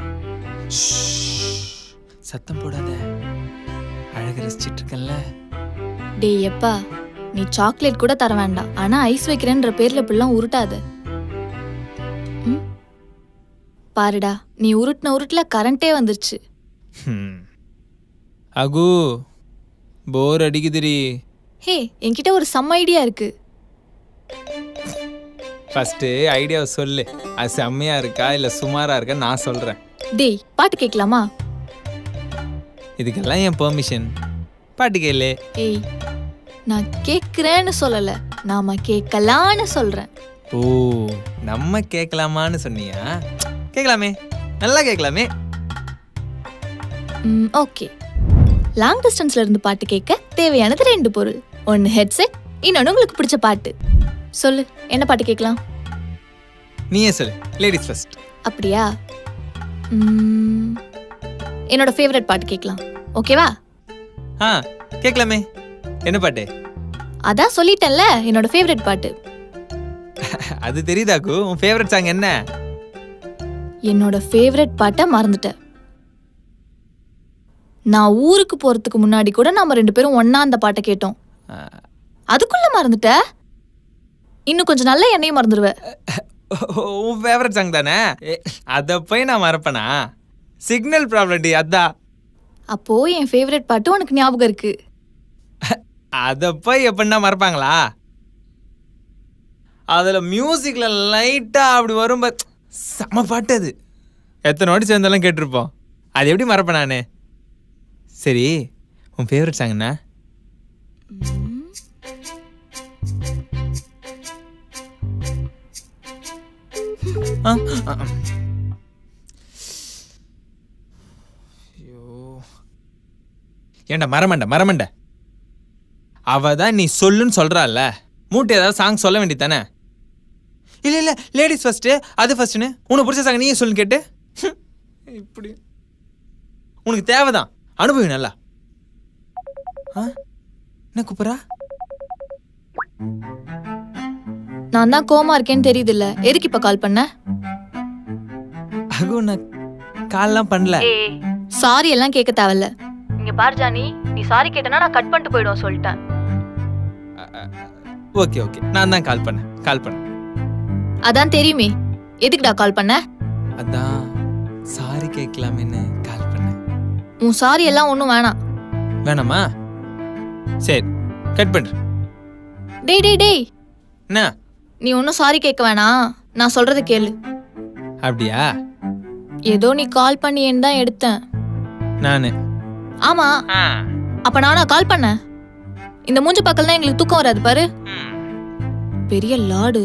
S1: சத்தம் போடாத அழகு ரசிச்சிட்டு இருக்கேன்ல
S2: டேய் எப்பா நீ சாக்லேட் கூட தர வேண்டாம் ஆனா ஐஸ் வைக்கிறேன்ற பேர்ல இப்படிலாம் உருட்டாத ம்? பாருடா நீ உருட்டின உருட்டுல கரண்டே வந்துருச்சு
S1: ஹம். அகு போர் அடிக்குதுடி
S2: ஹே என்கிட்ட ஒரு செம்ம ஐடியா இருக்கு
S1: ஃபர்ஸ்ட் ஐடியாவை சொல்லு அது செம்மையா இருக்கா இல்ல சுமாரா இருக்கா நான் சொல்றேன்
S2: டேய் பாட்டு கேட்கலாமா
S1: இதுக்கெல்லாம் என் பெர்மிஷன் பாட்டு கேளு
S2: ஏய் நான் கேக்குறேன்னு சொல்லல நாம கேட்கலான்னு சொல்றேன்
S1: ஓ நம்ம கேட்கலாமான்னு சொன்னியா கேட்கலாமே நல்லா கேட்கலாமே
S2: ம் ஓகே லாங் டிஸ்டன்ஸ்ல இருந்து பாட்டு கேட்க தேவையானது ரெண்டு பொருள் ஒன்னு ஹெட்செட் இன்னொன்னு உங்களுக்கு பிடிச்ச பாட்டு சொல்லு என்ன பாட்டு கேட்கலாம்
S1: நீயே சொல்லு லேடிஸ் ஃபர்ஸ்ட்
S2: அப்படியா ம், என்னோட ஃபேவரட் பாட்டு கேட்கலாம் ஓகேவா
S1: ஆ கேட்கலாமே என்ன பாட்டு
S2: அதான் சொல்லிட்டேன்ல என்னோட ஃபேவரட் பாட்டு
S1: அது தெரியுதாக்கு உன் ஃபேவரட் சாங் என்ன
S2: என்னோட ஃபேவரட் பாட்டை மறந்துட்டேன் நான் ஊருக்கு போறதுக்கு முன்னாடி கூட நாம ரெண்டு பேரும் ஒண்ணா அந்த பாட்டை கேட்டோம்
S1: ஆ,
S2: அதுக்குள்ள மறந்துட்ட இன்னும் கொஞ்சம் நல்லா என்னையும் மறந்துடுவ
S1: உன் ஃபேவரட் சாங் தானே ஏ, அத போய் நான் மறப்பனா சிக்னல் ப்ராப்ளம் டி அதான்
S2: அப்போ என் ஃபேவரட் பாட்டு உனக்கு ஞாபகம் இருக்கு
S1: அதை போய் எப்படின்னா மறப்பாங்களா அதில் மியூசிக்கில் லைட்டாக அப்படி வரும் பார், செம பாட்டு அது எத்தனை வாட்டி சேர்ந்தாலும் கேட்டிருப்போம் அது எப்படி மறப்பேன் நான் சரி உன் ஃபேவரட் சாங் என்ன ஆ, ஆ, ஆ. ஐயோ ஏண்டா மரமண்ட மரமண்ட அவ தான் நீ சொல்லுன்னு சொல்றாள்ல மூட்டை ஏதாவது சாங் சொல்ல வேண்டியது தானே இல்ல இல்ல லேடிஸ் ஃபர்ஸ்ட் அது ஃபர்ஸ்ட்னு உனக்கு பிடிச்ச சாங் நீயே சொல்லுன்னு கேட்டு ஹம், இப்படி உனக்கு தேவைதான் அனுபவி நல்லா ஆ என்ன கூப்பிட்றா
S2: நான் தான் கோமா இருக்கேன்னு தெரியுதுல்ல எதுக்கு இப்ப கால் பண்ண
S1: அகு நான் கால்லாம் பண்ணல
S2: சாரி எல்லாம் கேட்க தேவையில்ல இங்க பாரு ஜானி நீ சாரி கேட்டனா நான் கட் பண்ணிட்டு போயிடுவேன் சொல்லிட்டேன்
S1: ஓகே ஓகே நான் தான் கால் பண்ணேன் கால் பண்ணேன்
S2: அதான் தெரியுமே எதுக்குடா கால் பண்ண
S1: அதான் சாரி கேட்கலாமேன்னு கால் பண்ணேன்
S2: உன் சாரி எல்லாம் ஒன்றும் வேணாம்
S1: வேணாமா சரி கட் பண்ணுறேன்
S2: டேய் டேய் டேய்
S1: என்ன
S2: நீ ஒன்றும் சாரி கேட்க வேணாம் நான் சொல்றத கேளு
S1: அப்படியா
S2: ஏதோ நீ கால் பண்ணியேன்னு தான் எடுத்தேன்
S1: நான்
S2: ஆமா அப்ப நானா கால் பண்ணேன் இந்த மூஞ்சி பக்கம் தான் எங்களுக்கு தூக்கம் வராது பாரு பெரிய லாடு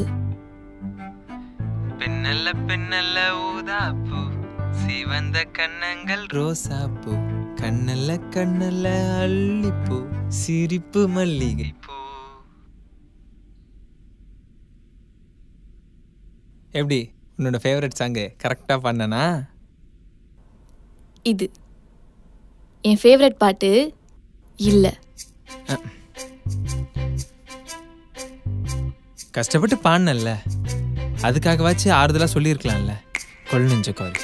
S1: பெண்ணல்ல பெண்ணல்ல ஊதாப்பூ சிவந்த கண்ணங்கள் ரோசாப்பூ கண்ணல்ல கண்ணல்ல அள்ளிப்பூ சிரிப்பு மல்லிகை பூ எப்படி உன்னோட ஃபேவரட் சாங்கு கரெக்டாக பண்ணனா
S2: இது என் ஃபேவரட் பாட்டு இல்ல
S1: கஷ்டப்பட்டு பாடினல்ல அதுக்காகவாச்சு ஆறுதலாக சொல்லியிருக்கலாம்ல கொள் நெஞ்ச கோரி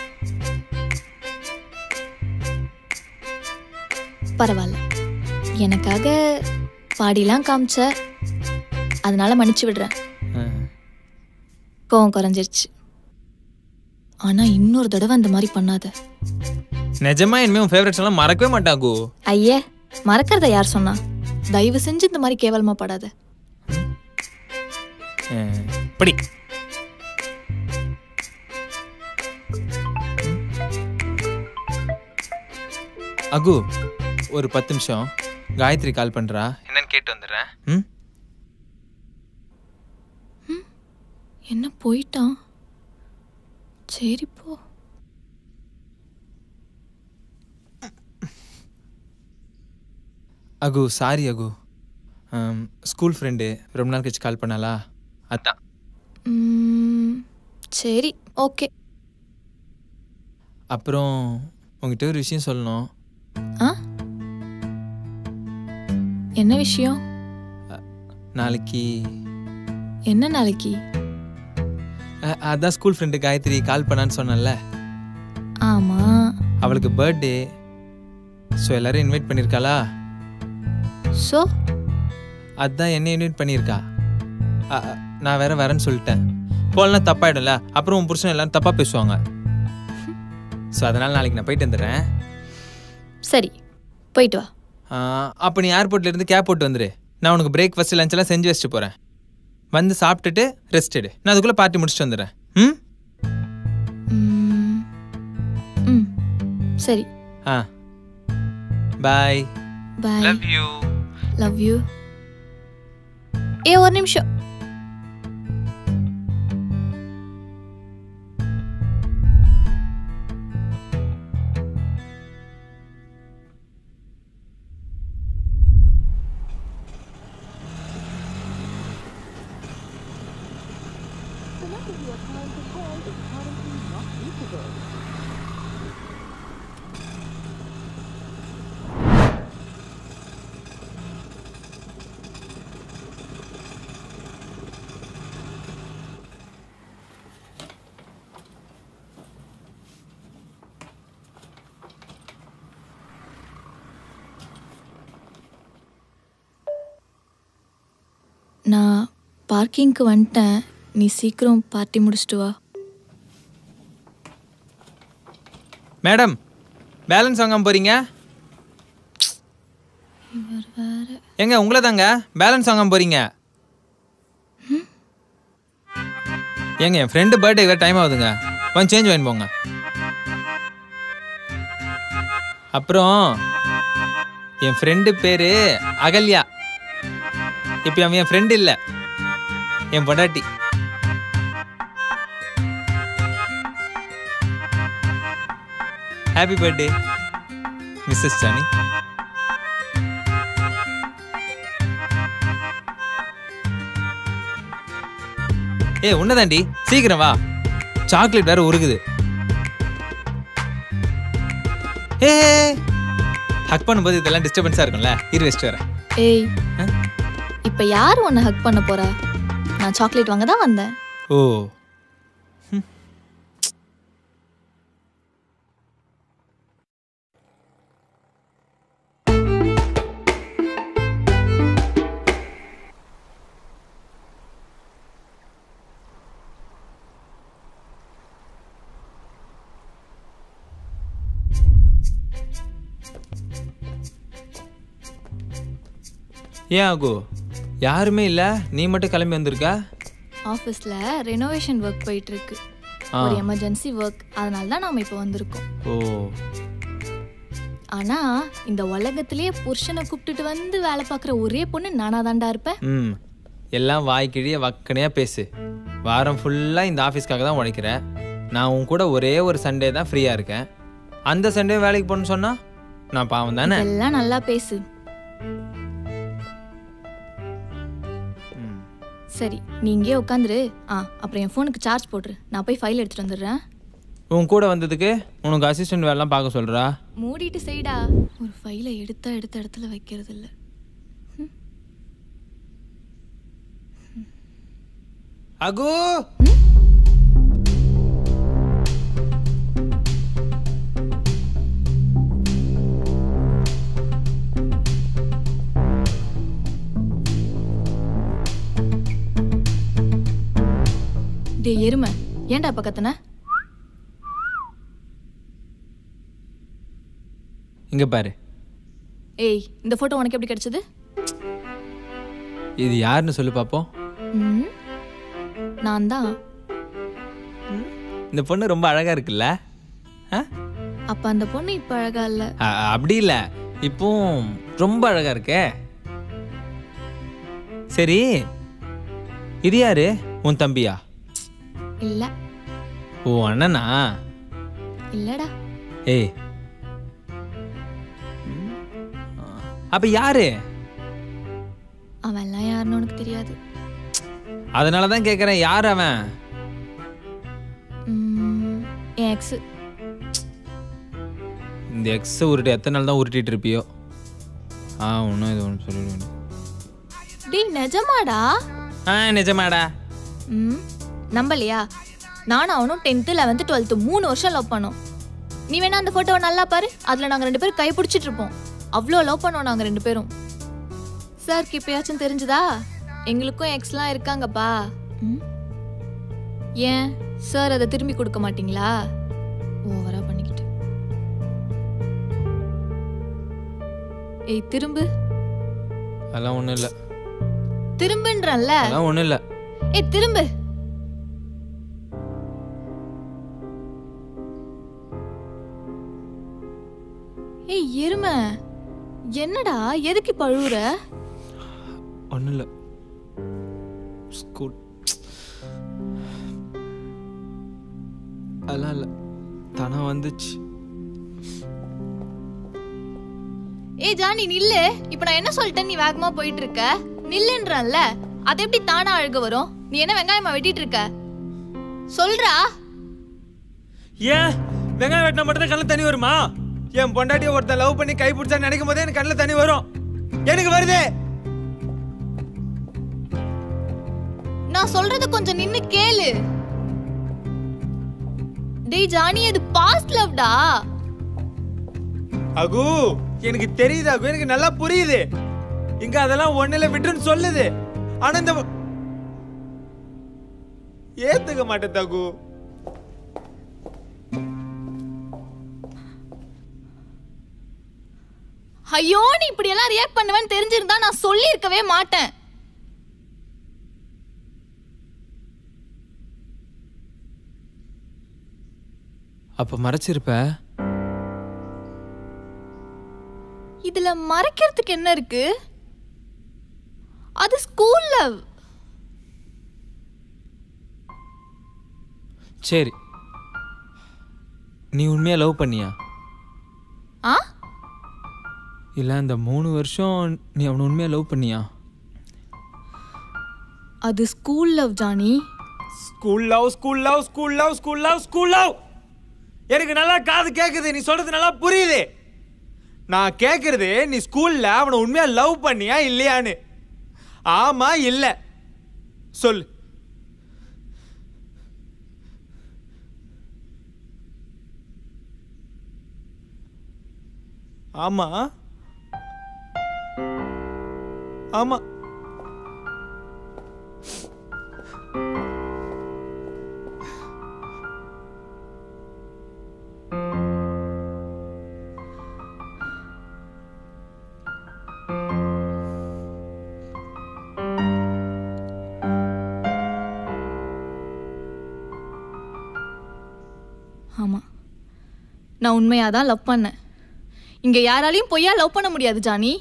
S2: பரவாயில்ல எனக்காக பாடிலாம் காமிச்ச அதனால மன்னிச்சு விடுறேன் கோவம் குறைஞ்சிருச்சு ஆனா இன்னொரு தடவை அந்த மாதிரி பண்ணாத
S1: நிஜமா இனிமே உன் ஃபேவரட்ஸ் எல்லாம் மறக்கவே மாட்டாகு
S2: ஐயே மறக்கிறத யார் சொன்னா தயவு செஞ்சு இந்த மாதிரி கேவலமா படாத
S1: படி அகு ஒரு பத்து நிமிஷம் காயத்ரி கால் பண்றா என்னன்னு கேட்டு வந்துடுறேன் ம்
S2: என்ன போயிட்டான் சரி போ
S1: அகு சாரி அகு ஆம், ஸ்கூல் ஃப்ரெண்டு ரொம்ப நாள் கழிச்சு கால் பண்ணாலா அதான்
S2: ம், சரி ஓகே
S1: அப்புறம் உங்ககிட்ட ஒரு விஷயம் சொல்லணும்
S2: ஆ என்ன விஷயம்
S1: நாளைக்கு
S2: என்ன நாளைக்கு
S1: அ- அதான் ஸ்கூல் ஃப்ரெண்டு காயத்ரி கால் பண்ணான்னு சொன்னேன்ல
S2: ஆமா
S1: அவளுக்கு பர்த்டே ஸோ எல்லாரும் இன்வைட் பண்ணியிருக்காளா
S2: சோ
S1: அதான் என்ன இன்வைட் பண்ணியிருக்கா அ- அ, நான் வேற வரேன்னு சொல்லிட்டேன் போகலாம் தப்பாயிடும்ல அப்புறம் உன் புருஷன் எல்லாரும் தப்பாக பேசுவாங்க ஸோ அதனால் நாளைக்கு நான் போயிட்டு வந்துடுறேன்
S2: சரி போயிட்டு வா
S1: அப்போ நீ ஏர்போர்ட்ல இருந்து கேப் போட்டு வந்துரு நான் உனக்கு பிரேக்ஃபாஸ்ட் லஞ்ச் எல்லாம் செஞ்சு வச்சுட்டு போகிறேன் வந்து சாப்பிட்டுட்டு ரெஸ்ட் எடு நான் அதுக்குள்ளே பார்ட்டி முடிச்சுட்டு வந்துடுறேன் ம்
S2: ம், ம் சரி
S1: ஆ bye
S2: bye
S1: love you
S2: love you ஏ ஒரு நிமிஷம் நான் பார்க்கிங்க்கு வந்துட்டேன் நீ சீக்கிரம் பார்ட்டி முடிச்சிட்டு வா
S1: மேடம் பேலன்ஸ் வாங்காம போறீங்க
S2: இவர் வேற
S1: ஏங்க உங்களை தாங்க பேலன்ஸ் வாங்க போறீங்க ஏங்க என் ஃப்ரெண்டு பர்த்டே வேறு டைம் ஆகுதுங்க கொஞ்சம் சேஞ்ச் வாங்கி போங்க அப்புறம் என் ஃப்ரெண்டு பேரு அகல்யா இப்போ அவன் என் ஃப்ரெண்டு இல்லை என் பொண்டாட்டி ஹாப்பி பர்த்டே மிஸ்ஸஸ் ஜானி ஏய் உன்னதாண்டி சீக்கிரம் வா சாக்லேட் வேற உருகுது ஏ ஹக் பண்ணும்போது இதெல்லாம் டிஸ்டர்பன்ஸாக இருக்கும்ல இரு வச்சுட்டு வரேன்
S2: ஏய்
S1: ஆ?
S2: இப்ப யார் உன்னை ஹக் பண்ண போறா நான் சாக்லேட் வாங்க தான் வந்தேன்
S1: ஓ ஏன் ஆகு யாருமே இல்லை நீ மட்டும் கிளம்பி வந்திருக்க
S2: ஆஃபீஸ்ல ரெனோவேஷன் ஒர்க் போயிட்டு இருக்கு
S1: ஆ.
S2: ஒரு எமர்ஜென்சி ஒர்க் அதனால தான் நாம இப்போ வந்திருக்கோம்
S1: ஓ
S2: ஆனா இந்த உலகத்திலேயே புருஷனை கூப்பிட்டுட்டு வந்து வேலை பார்க்குற ஒரே பொண்ணு நானா தாண்டா இருப்பேன்
S1: ம் எல்லாம் வாய்க்கிழிய வக்கனையாக பேசு வாரம் ஃபுல்லாக இந்த ஆஃபீஸ்க்காக தான் உழைக்கிறேன் நான் உன் கூட ஒரே ஒரு சண்டே தான் ஃப்ரீயாக இருக்கேன் அந்த சண்டே வேலைக்கு போகணும்னு சொன்னா நான் பாவம் தானே
S2: எல்லாம் நல்லா பேசு
S1: ம்.
S2: சரி நீ இங்கேயே உட்காந்துரு ஆ அப்புறம் என் ஃபோனுக்கு சார்ஜ் போட்டுரு நான் போய் ஃபைல் எடுத்துட்டு வந்துடுறேன்
S1: உன் கூட வந்ததுக்கு உனக்கு அசிஸ்டன்ட் வேலைலாம் பார்க்க சொல்கிறா
S2: மூடிட்டு செய்டா ஒரு ஃபைலை எடுத்தா எடுத்த இடத்துல வைக்கிறது இல்ல
S1: அகு
S2: டேய் எருமை ஏன்டா பக்கத்துன
S1: இங்கே பாரு
S2: ஏய் இந்த ஃபோட்டோ உனக்கு எப்படி கிடைச்சது
S1: இது யாருன்னு சொல்லி பார்ப்போம்
S2: ம் நான் தான்
S1: இந்த பொண்ணு ரொம்ப அழகாக இருக்குல்ல ஆ
S2: அப்ப அந்த பொண்ணு இப்ப அழகா இல்ல
S1: அ- அப்படி இல்லை இப்போ ரொம்ப அழகா இருக்கே சரி இது யாரு உன் தம்பியா
S2: இல்ல
S1: ஓ அண்ணனா
S2: இல்லடா
S1: ஏய் அப்ப யாரு
S2: அவன்லாம் யாருன்னு உனக்கு தெரியாது
S1: அதனால தான் கேட்குறேன் யார் அவன்
S2: ம், என் எக்ஸு
S1: இந்த எக்ஸ் உருட்டு எத்தனை நாள் தான் உருட்டிட்டு இருப்பியோ ஆ ஒன்றும் இது ஒன்று சொல்லிடுவேன்
S2: டேய் நிஜமாடா
S1: ஆ நிஜமாடா
S2: ம் நம்பலையா நானும் அவனும் டென்த்து லெவன்த்து டுவெல்த்து மூணு வருஷம் லவ் பண்ணோம் நீ வேணா அந்த ஃபோட்டோவை நல்லா பாரு அதில் நாங்கள் ரெண்டு பேரும் கை பிடிச்சிட்டு இருப்போம் அவ்வளோ லவ் பண்ணோம் நாங்கள் ரெண்டு பேரும் சார்க்கு இப்பயாச்சும் தெரிஞ்சுதா எங்களுக்கும் எக்ஸ்லாம் இருக்காங்கப்பா ம் ஏன் சார் அதை திரும்பி கொடுக்க மாட்டீங்களா ஓவரா பண்ணிக்கிட்டு ஏய் திரும்பு
S1: அதெல்லாம் ஒன்றும் இல்லை
S2: திரும்புன்றல்ல
S1: அதெல்லாம் ஒன்றும் இல்லை
S2: ஏய் திரும்பு ஏய் எருமை என்னடா எதுக்கு இப்ப அழுவுற
S1: ஒன்றும் இல்லை ஸ்கூல் அதெல்லாம் இல்லை தானா வந்துச்சு
S2: ஏய் ஜானி நில்லு இப்ப நான் என்ன சொல்லிட்டேன் நீ வேகமா போயிட்டு இருக்க நில்லுன்றல்ல அது எப்படி தானா அழுக வரும் நீ என்ன வெங்காயமா வெட்டிட்டு இருக்க சொல்றா
S1: ஏன் வெங்காயம் வெட்டினா மட்டும் தான் கண்ணில் தண்ணி வருமா என் பொண்டாட்டியை ஒருத்தன் லவ் பண்ணி கை பிடிச்சா நினைக்கும் போதே எனக்கு கண்ணில் தண்ணி வரும் எனக்கு வருது
S2: நான் சொல்றது கொஞ்சம் நின்னு கேளு டேய் ஜானி அது பாஸ்ட் லவ்டா
S1: அகு எனக்கு தெரியுது அகு எனக்கு நல்லா புரியுது இங்க அதெல்லாம் ஒண்ணுல விட்டுன்னு சொல்லுது ஆனா இந்த ஏத்துக்க மாட்டேன் தகு
S2: ஐயோ நீ இப்படி எல்லாம் ரியாக்ட் பண்ணுவேன்னு தெரிஞ்சிருந்தா நான் சொல்லியிருக்கவே மாட்டேன்
S1: அப்ப மறைச்சிருப்ப
S2: இதுல மறைக்கிறதுக்கு என்ன இருக்கு அது ஸ்கூல்ல
S1: சரி நீ உண்மையா லவ் பண்ணியா
S2: ஆ
S1: இல்ல இந்த மூணு வருஷம் நீ அவனை உண்மையா லவ் பண்ணியா
S2: அது school love Johnny
S1: school love school love school love school love school love எனக்கு நல்லா காது கேக்குது நீ சொல்றது நல்லா புரியுது நான் கேக்குறது நீ ஸ்கூல்ல அவனை உண்மையா லவ் பண்ணியா இல்லையான்னு ஆமா இல்ல சொல்லு ஆமா ஆமா
S2: ஆமா நான் உண்மையாக தான் லவ் பண்ணேன் இங்க யாராலையும் பொய்யா லவ் பண்ண முடியாது ஜானி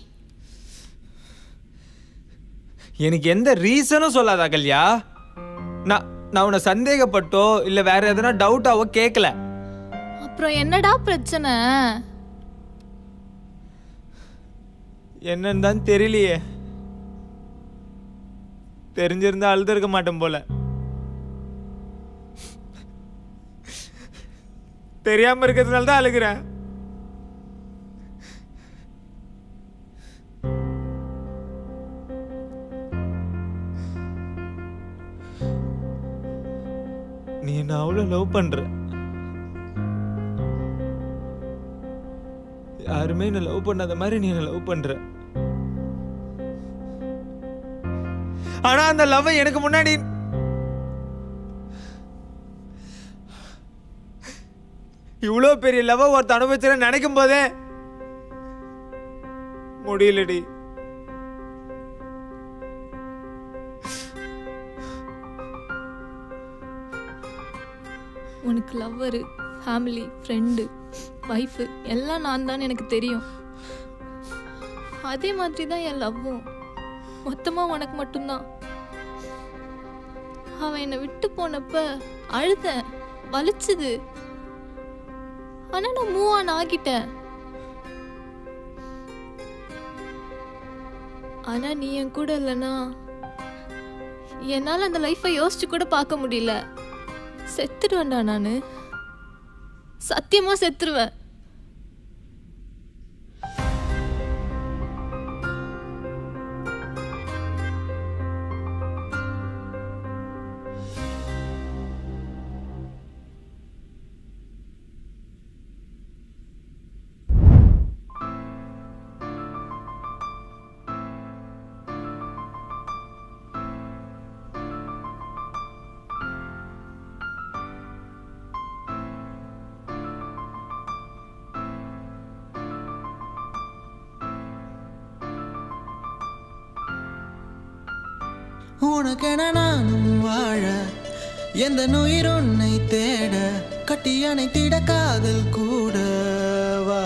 S1: எனக்கு எந்த ரீசனும் சொல்லாத அகல்யா நான் நான் உன்னை சந்தேகப்பட்டோ இல்லை வேற எதனா டவுட்டாவோ கேட்கல
S2: அப்புறம் என்னடா பிரச்சனை
S1: என்னன்னு தான் தெரியலையே தெரிஞ்சிருந்தா அழுதுருக்க மாட்டேன் போல தெரியாம இருக்கிறதுனால தான் அழுகிறேன் நீ என்ன அவ்வளோ லவ் பண்ற யாருமே என்ன லவ் பண்ணாத மாதிரி நீ என்ன லவ் பண்ற ஆனா அந்த லவ் எனக்கு முன்னாடி இவ்வளோ பெரிய லவ் ஒருத்த அனுபவிச்சுன்னு நினைக்கும் போதே முடியலடி
S2: உனக்கு லவ்வரு ஃபேமிலி ஃப்ரெண்டு ஒய்ஃபு எல்லாம் நான் தான் எனக்கு தெரியும் அதே மாதிரி தான் என் லவ்வும் மொத்தமாக உனக்கு மட்டும்தான் அவன் என்னை விட்டு போனப்ப அழுதேன் வலிச்சுது ஆனால் நான் மூவ் ஆன் ஆகிட்டேன் ஆனால் நீ என் கூட இல்லைன்னா என்னால் அந்த லைஃப்பை யோசிச்சு கூட பார்க்க முடியல செத்துடுவேன்டா நான் சத்தியமா செத்துருவேன்
S5: உனக்கென நானும் வாழ எந்த நுயிர் உன்னை தேட கட்டி அணைத்திட காதல் கூட வா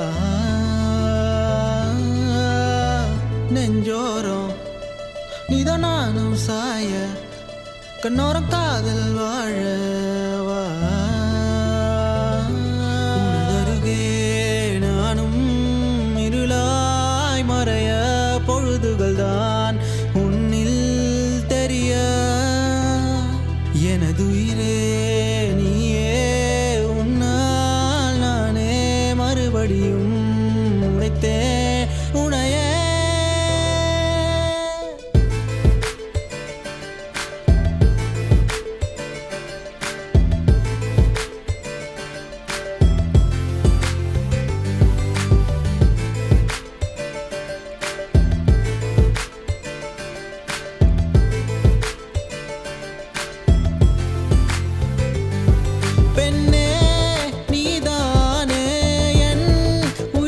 S5: நெஞ்சோரம் நீதான் நானும் சாய கண்ணோரம் காதல் வாழ வா உனதருகே நானும் இருளாய் மறைய பொழுதுகள் தான் உன்னில் தெரிய எனதுயிரே நீயே உன்னால் நானே மறுபடியும் உடைத்தேன் உனையே பெண்ணே நீதானே என்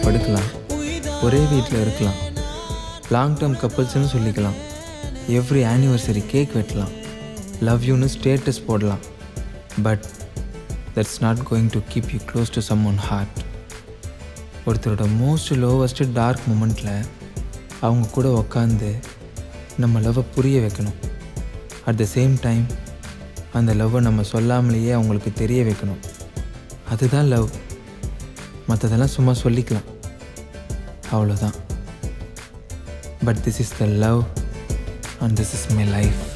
S6: படுக்கலாம் ஒரே வீட்டில் இருக்கலாம் லாங் டேர்ம் கப்புள்ஸ்னு சொல்லிக்கலாம் எவ்ரி ஆனிவர்சரி கேக் வெட்டலாம் லவ் யூன்னு ஸ்டேட்டஸ் போடலாம் but that's not going to keep you close to someone heart ஒருத்தரோட மோஸ்ட் லோவஸ்ட்டு டார்க் மூமெண்ட்டில் அவங்க கூட உக்காந்து நம்ம லவ்வை புரிய வைக்கணும் அட் த சேம் டைம் அந்த லவ்வை நம்ம சொல்லாமலேயே அவங்களுக்கு தெரிய வைக்கணும் அதுதான் லவ் மற்றதெல்லாம் சும்மா சொல்லிக்கலாம் அவ்வளோதான் but this is the love and this is my life